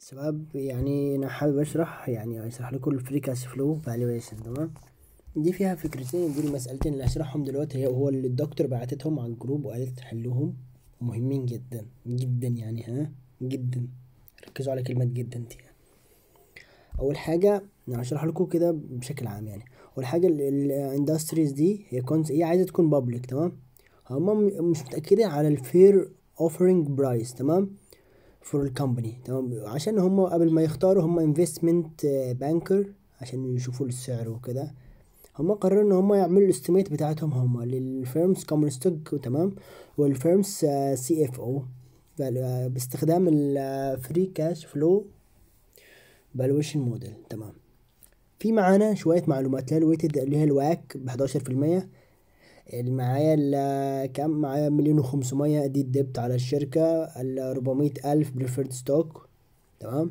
شباب يعني انا حابب اشرح يعني اشرح لكم الفري كاش فلو فالويشن تمام دي فيها فكرتين دي المسألتين اللي هشرحهم دلوقتي هي هو اللي الدكتور بعتتهم على الجروب وقالت تحلوهم مهمين جدا جدا يعني ها جدا ركزوا على كلمة جدا دي اول حاجة انا هشرح لكم كده بشكل عام يعني اول حاجة الاندستريز دي هي كونس هي عايزة تكون بابليك تمام هما م- مش متأكدين على الفير اوفرنج برايس تمام فور الكومباني تمام عشان هم قبل ما يختاروا هم انفستمنت بانكر عشان يشوفوا السعر وكده هم قرروا ان هم يعملوا الاستيميت بتاعتهم هم للفيرمز كومن ستوك تمام والفيرمز سي اف او باستخدام الفري كاش فلو فالويشن موديل تمام في معانا شوية معلومات لها الويتد اللي هي الواك بحداشر في المية اللي معايا ال- كام معايا مليون وخمسمية دي الدبت على الشركة الربعمية ألف بريفيرد ستوك تمام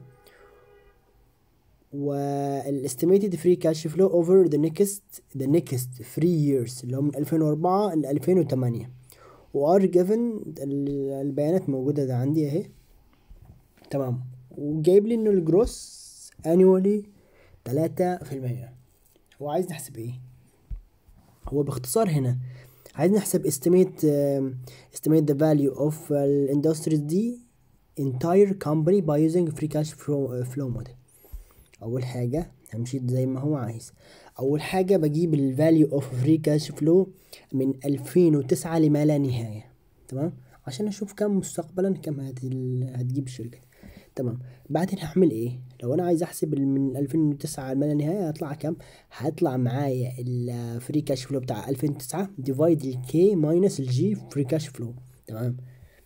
والاستيميتد فري كاش فلو اوفر ذا نيكست ذا نيكست 3 years اللي هو من 2004 ل 2008 وار جيفن البيانات موجودة ده عندي اهي تمام وجايب لي انه الجروس انيولي تلاتة في المية هو عايز نحسب ايه هو باختصار هنا عايز نحسب estimate uh, estimate the value of uh, industries دي entire company by using free cash flow, uh, flow model اول حاجة همشي زي ما هو عايز اول حاجة بجيب ال value of free cash flow من 2009 لما لا نهاية تمام عشان اشوف كم مستقبلا كم هت- هتجيب الشركة تمام بعدين هعمل ايه لو انا عايز احسب ال- من 2009 لما لا نهاية هطلع كام هطلع معايا الفري كاش فلو بتاع 2009 ديفايد الكي ماينس الجي فري كاش فلو تمام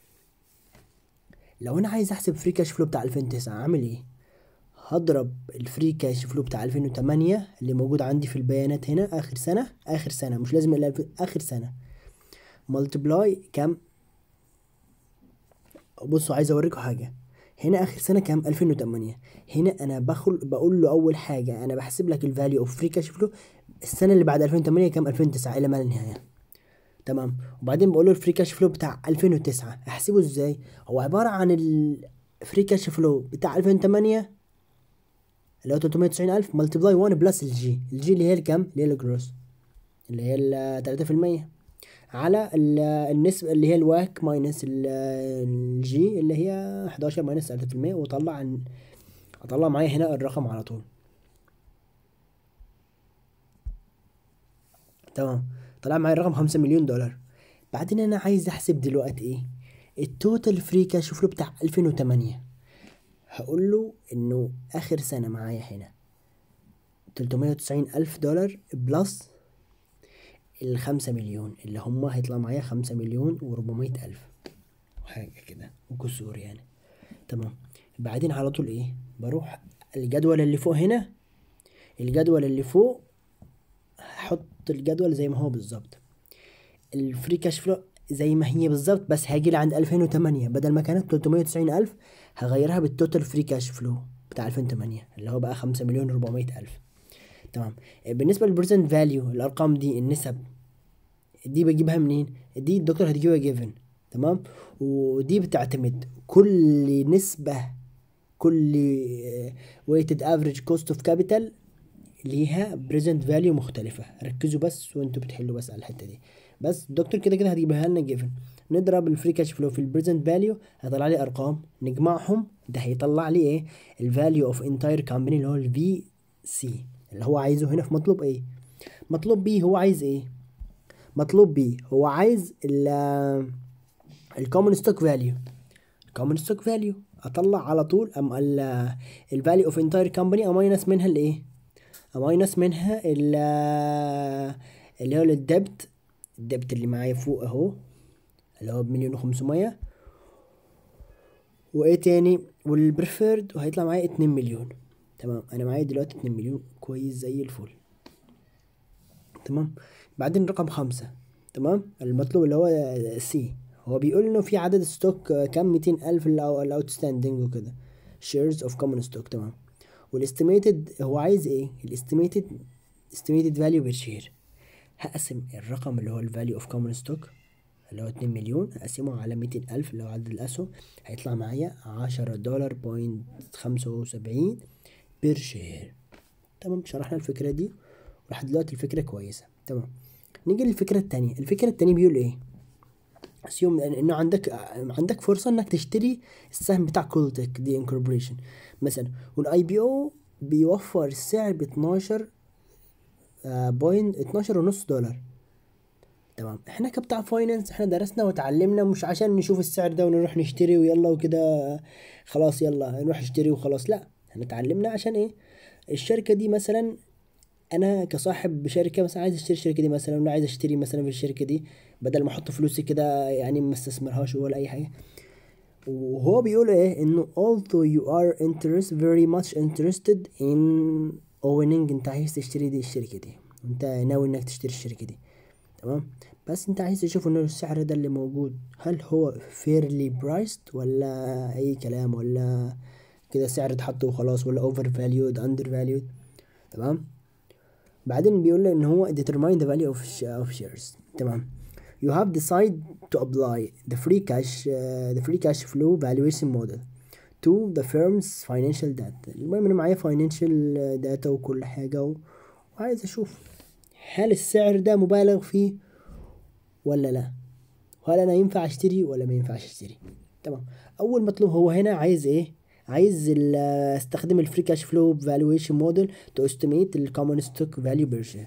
لو انا عايز احسب فري كاش فلو بتاع 2009 اعمل ايه هضرب الفري كاش فلو بتاع 2008 اللي موجود عندي في البيانات هنا اخر سنة اخر سنة مش لازم الا الف- اخر سنة ملتبلاي كام بصوا عايز اوريكم حاجة هنا اخر سنة كام 2008 هنا انا بخل بقول له اول حاجة انا بحسب لك الفاليو اوف فري كاش فلو السنة اللي بعد 2008 كام 2009 الى ما لا نهاية تمام وبعدين بقول له الفري كاش فلو بتاع 2009 احسبه ازاي هو عبارة عن الفري كاش فلو بتاع 2008 اللي هو 390 ألف ملتبلاي 1 بلس الجي الجي اللي هي الكام اللي هي الجروس اللي هي ال 3% على ال- النسبة اللي هي الواك ماينس ال- الجي اللي هي 11 ماينس 3% وطلع عن- اطلع معايا هنا الرقم على طول تمام طلع معايا الرقم 5 مليون دولار بعدين انا عايز احسب دلوقتي ايه التوتال فري كاش فلو بتاع 2008 هقول له انه اخر سنة معايا هنا 390 الف دولار بلس الخمسة مليون اللي هم هيطلع معايا خمسة مليون وربعمية ألف حاجة كده وكسور يعني تمام بعدين على طول ايه بروح الجدول اللي فوق هنا الجدول اللي فوق هحط الجدول زي ما هو بالظبط الفري كاش فلو زي ما هي بالظبط بس هاجي لعند 2008 بدل ما كانت 390 ألف هغيرها بالتوتال فري كاش فلو بتاع 2008 اللي هو بقى 5 مليون 400 ألف تمام بالنسبة للبريزنت فاليو الأرقام دي النسب دي بجيبها منين دي الدكتور هتجيبها جيفن تمام ودي بتعتمد كل نسبة كل ويتد افريج كوست اوف كابيتال ليها بريزنت فاليو مختلفة ركزوا بس وانتوا بتحلوا بس على الحتة دي بس الدكتور كده كده هتجيبها لنا جيفن نضرب الفري كاش فلو في البريزنت فاليو هيطلع لي ارقام نجمعهم ده هيطلع لي ايه الفاليو اوف انتاير كومباني اللي هو الفي سي اللي هو عايزه هنا في مطلوب ايه مطلوب بي هو عايز ايه مطلوب بي هو عايز ال الكومن ستوك فاليو الكومن ستوك فاليو اطلع على طول ام الفاليو اوف انتاير كومباني اماينس منها الايه اماينس منها ال اللي هو الدبت الدبت اللي معايا فوق اهو اللي هو بمليون وخمسمية وايه تاني والبريفيرد وهيطلع معايا اتنين مليون تمام انا معايا دلوقتي اتنين مليون كويس زي الفل تمام بعدين رقم خمسة تمام المطلوب اللي هو سي هو بيقول انه في عدد ستوك كام ميتين الف الاوتستاندنج وكده shares of common stock تمام والاستيميتد هو عايز ايه الاستيميتد estimated value per share هقسم الرقم اللي هو الفاليو اوف common stock اللي هو اتنين مليون اقسمه على ميتين الف اللي هو عدد الاسهم هيطلع معايا عشرة دولار بوينت خمسة وسبعين بير شير تمام شرحنا الفكرة دي ولحد دلوقتي الفكرة كويسة تمام نيجي للفكرة التانية الفكرة التانية بيقول ايه اسيوم انه عندك عندك فرصة انك تشتري السهم بتاع كولتك دي انكوربوريشن مثلا والاي بي او بيوفر السعر ب 12 بوينت 12 ونص دولار تمام احنا كبتاع فاينانس احنا درسنا وتعلمنا مش عشان نشوف السعر ده ونروح نشتري ويلا وكده خلاص يلا نروح نشتري وخلاص لا احنا اتعلمنا عشان ايه الشركة دي مثلا انا كصاحب شركة مثلا عايز اشتري الشركة دي مثلا ولا عايز اشتري مثلا في الشركة دي بدل ما احط فلوسي كده يعني ما استثمرهاش ولا اي حاجة وهو بيقول ايه انه although you are interested very much interested in owning انت عايز تشتري دي الشركة دي انت ناوي انك تشتري الشركة دي تمام بس انت عايز تشوف انه السعر ده اللي موجود هل هو fairly priced ولا اي كلام ولا كده سعر اتحط وخلاص ولا over valued under valued تمام بعدين بيقول لي ان هو determine the value of, sh- of shares تمام you have decided to apply the free cash uh, the free cash flow valuation model to the firm's financial data المهم انا معايا financial data وكل حاجة و... وعايز اشوف هل السعر ده مبالغ فيه ولا لا وهل انا ينفع اشتري ولا ما ينفعش اشتري تمام اول مطلوب هو هنا عايز ايه عايز ال- استخدم الفري كاش فلو فالويشن موديل تو استيميت الكومن ستوك فاليو بير شير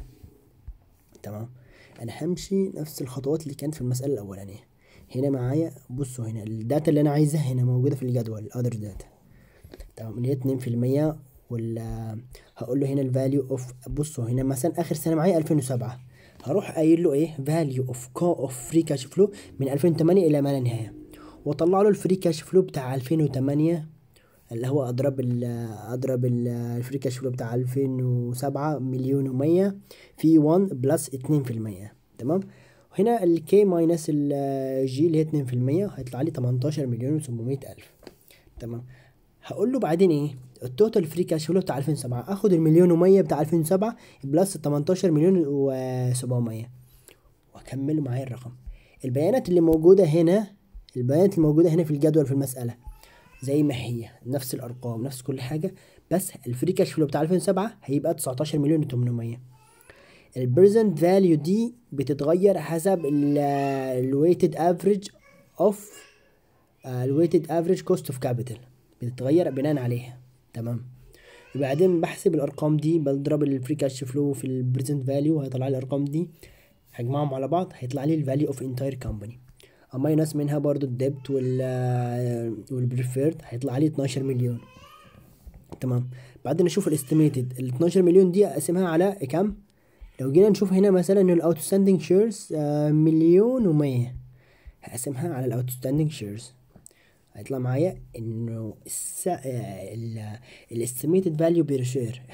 تمام انا همشي نفس الخطوات اللي كانت في المساله الاولانيه هنا معايا بصوا هنا الداتا اللي انا عايزها هنا موجوده في الجدول other داتا تمام اللي هي اتنين في المية ولا هقول له هنا الفاليو اوف بصوا هنا مثلا اخر سنه معايا 2007 هروح قايل له ايه فاليو اوف كو اوف فري كاش فلو من 2008 الى ما لا نهايه واطلع له الفري كاش فلو بتاع 2008 اللي هو اضرب ال اضرب ال- الفري كاش فلو بتاع 2007 مليون و100 في 1 بلس 2% تمام هنا الكي ماينس الجي اللي هي 2% هيطلع لي 18 مليون و700 الف تمام هقول له بعدين ايه التوتال فري كاش فلو بتاع 2007 اخد المليون و100 بتاع 2007 بلس 18 مليون و700 واكمل معايا الرقم البيانات اللي موجوده هنا البيانات الموجوده هنا في الجدول في المساله زي ما هي نفس الارقام نفس كل حاجه بس الفري كاش فلو بتاع 2007 هيبقى 19 مليون و800 البريزنت فاليو دي بتتغير حسب الويتد افريج اوف الويتد افريج كوست اوف كابيتال بتتغير بناء عليها تمام وبعدين بحسب الارقام دي بضرب الفري كاش فلو في البريزنت فاليو هيطلع لي الارقام دي هجمعهم على بعض هيطلع لي الفاليو اوف انتاير كومباني ماينس منها برضو الديبت وال والبريفيرد هيطلع لي 12 مليون تمام بعدين نشوف الاستيميتد ال 12 مليون دي اقسمها على كام لو جينا نشوف هنا مثلا ان الاوتستاندينج شيرز مليون و100 هقسمها على الاوتستاندينج شيرز هيطلع معايا انه السع... الاستيميتد فاليو بير شير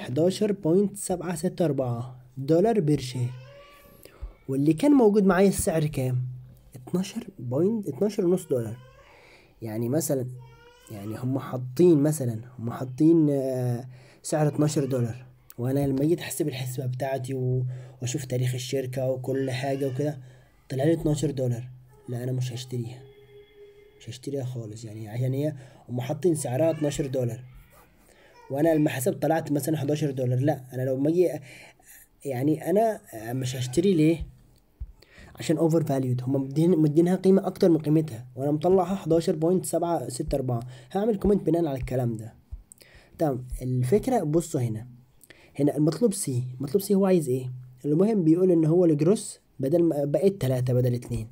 11.764 دولار بير شير واللي كان موجود معايا السعر كام 12 بوينت 12 ونص دولار يعني مثلا يعني هم حاطين مثلا هم حاطين آه، سعر 12 دولار وانا لما جيت احسب الحسبه بتاعتي و- واشوف تاريخ الشركه وكل حاجه وكده طلع لي 12 دولار لا انا مش هشتريها مش هشتريها خالص يعني عشان هي هم حاطين سعرها 12 دولار وانا لما حسبت طلعت مثلا 11 دولار لا انا لو ما اجي يعني انا مش هشتري ليه عشان اوفر فاليود هم مدين مدينها قيمه اكتر من قيمتها وانا مطلعها 11.764 هعمل كومنت بناء على الكلام ده تمام الفكره بصوا هنا هنا المطلوب سي المطلوب سي هو عايز ايه المهم بيقول ان هو الجروس بدل ما بقيت تلاتة بدل اتنين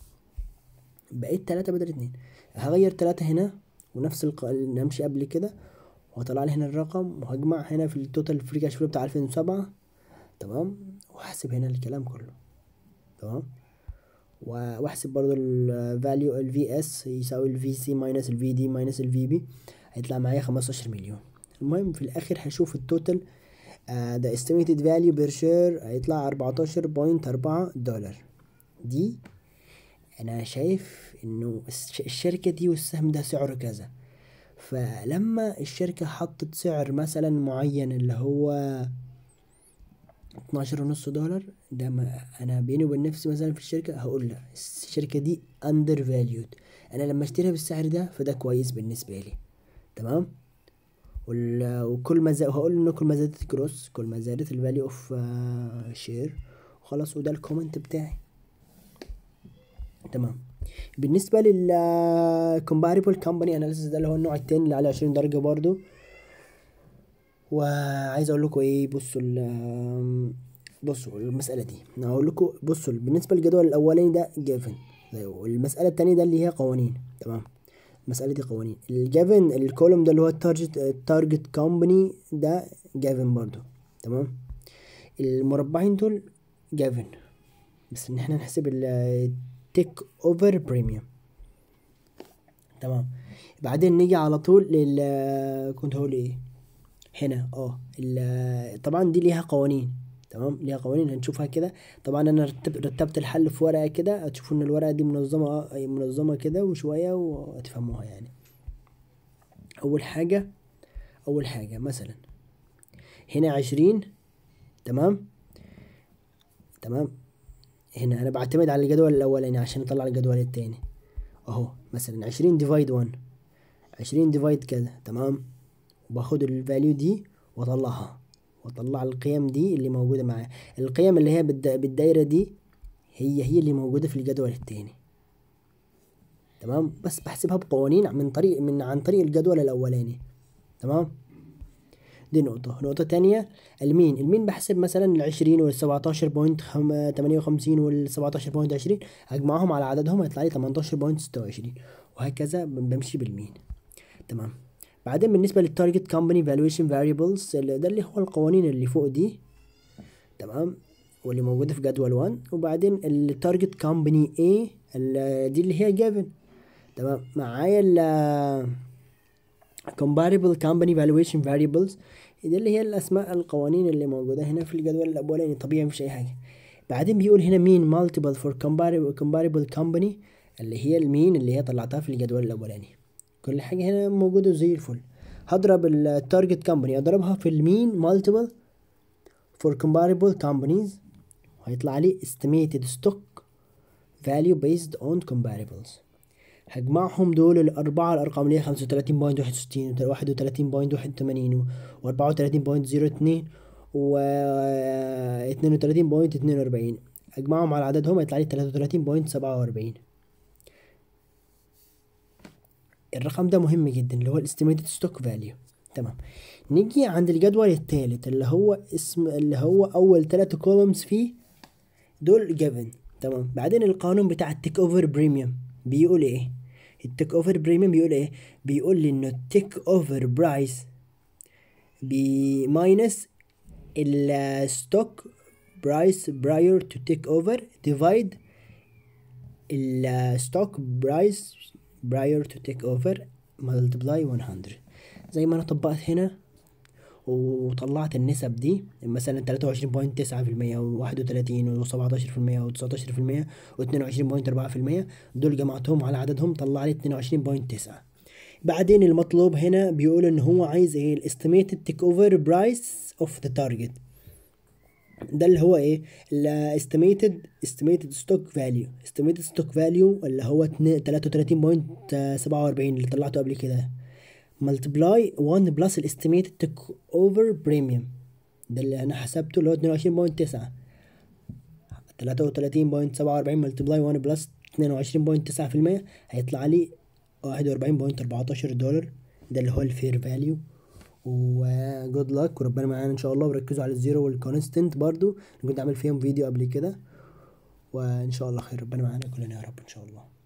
بقيت تلاتة بدل اتنين هغير تلاتة هنا ونفس الق... نمشي قبل كده وهطلع لي هنا الرقم وهجمع هنا في التوتال فري كاش فلو بتاع 2007 تمام واحسب هنا الكلام كله تمام و- واحسب برضو الفاليو ال في اس يساوي ال في سي ماينس ال في دي ماينس ال في بي هيطلع معايا 15 مليون المهم في الاخر هشوف التوتال ده estimated value per share هيطلع 14.4 دولار دي انا شايف انه الش- الشركة دي والسهم ده سعره كذا فلما الشركة حطت سعر مثلا معين اللي هو 12 ونص دولار ده ما انا بيني وبين نفسي مثلا في الشركة هقول لا الشركة دي under valued انا لما اشتريها بالسعر ده فده كويس بالنسبة لي تمام وال- وكل ما زا- وهقول انه كل ما زادت الجروس كل ما زادت الفاليو اوف شير وخلاص وده الكومنت بتاعي تمام بالنسبة لل comparable company analysis ده اللي هو النوع التاني اللي عليه 20 درجة برضو وعايز اقول لكم ايه بصوا ال بصوا المسألة دي انا هقول لكم بصوا بالنسبة للجدول الاولاني ده جيفن والمسألة التانية ده اللي هي قوانين تمام المسألة دي قوانين الجيفن الكولوم ده اللي هو التارجت التارجت كومباني ده جيفن برضو تمام المربعين دول جيفن بس ان احنا نحسب التيك اوفر بريميوم تمام بعدين نيجي على طول لل كنت هقول ايه هنا اه ال- طبعا دي ليها قوانين تمام ليها قوانين هنشوفها كده طبعا انا رتب رتبت الحل في ورقه كده هتشوفوا ان الورقه دي منظمه آه، منظمه كده وشويه وهتفهموها يعني اول حاجه اول حاجه مثلا هنا عشرين تمام تمام هنا انا بعتمد على الجدول الاولاني عشان اطلع الجدول التاني اهو مثلا عشرين ديفايد وان عشرين ديفايد كذا تمام وباخد الفاليو دي واطلعها واطلع القيم دي اللي موجودة معايا القيم اللي هي بالد- بالدايرة دي هي هي اللي موجودة في الجدول التاني تمام بس بحسبها بقوانين من طريق من عن طريق الجدول الاولاني تمام دي نقطة نقطة تانية المين المين بحسب مثلا العشرين والسبعتاشر بوينت تمانية وخمسين والسبعتاشر بوينت عشرين أجمعهم على عددهم هيطلع لي تمنتاشر بوينت ستة وعشرين وهكذا ب- بمشي بالمين تمام بعدين بالنسبة للتارجت كومباني فالويشن فاريبلز ده اللي هو القوانين اللي فوق دي تمام واللي موجودة في جدول 1 وبعدين التارجت كومباني A ال- دي اللي هي جيفن تمام معايا ال comparable company valuation variables دي اللي هي الاسماء القوانين اللي موجوده هنا في الجدول الاولاني طبيعي مفيش اي حاجه بعدين بيقول هنا مين multiple for comparable, comparable company اللي هي المين اللي هي طلعتها في الجدول الاولاني كل حاجه هنا موجوده زي الفل هضرب التارجت كومباني اضربها في المين multiple for comparable companies وهيطلع لي estimated stock value based on comparables هجمعهم دول الأربعة الأرقام اللي هي خمسة وتلاتين بوينت واحد وستين واحد وتلاتين بوينت واحد وتمانين وأربعة وتلاتين بوينت زيرو اتنين و اتنين وتلاتين بوينت اتنين وأربعين أجمعهم على عددهم هيطلع لي تلاتة وتلاتين بوينت سبعة وأربعين الرقم ده مهم جدا اللي هو الاستيميتد ستوك فاليو تمام نيجي عند الجدول الثالث اللي هو اسم اللي هو أول تلاتة كولومز فيه دول جيفن تمام بعدين القانون بتاع التيك اوفر بريميوم بيقول ايه التيك اوفر بريميوم بيقول ايه بيقول لي انه التيك اوفر برايس بماينس الستوك برايس براير تو تيك اوفر ديفايد الستوك برايس براير تو تيك اوفر ملتبلاي 100 زي ما انا طبقت هنا وطلعت النسب دي مثلا تلاتة وعشرين بوينت تسعة في المية وواحد وتلاتين وسبعتاشر في المية وتسعتاشر في المية واتنين وعشرين بوينت أربعة في المية دول جمعتهم على عددهم طلع لي اتنين وعشرين بوينت تسعة بعدين المطلوب هنا بيقول ان هو عايز ايه الاستيميتد تيك اوفر برايس اوف ذا تارجت ده اللي هو ايه ال estimated estimated stock value estimated stock value اللي هو تلاتة وتلاتين بوينت سبعة وأربعين اللي طلعته قبل كده multiply 1 بلس ال estimated take over premium ده اللي انا حسبته اللي هو اتنين وعشرين بوينت تسعة تلاتة وتلاتين بوينت سبعة وأربعين multiply 1 بلس اتنين وعشرين بوينت تسعة في المية هيطلع لي واحد وأربعين بوينت أربعتاشر دولار ده اللي هو الفير فاليو وجود لك وربنا معانا ان شاء الله وركزوا على الزيرو والكونستنت برضو أنا كنت عامل فيهم فيديو قبل كده وان شاء الله خير ربنا معانا كلنا يا رب ان شاء الله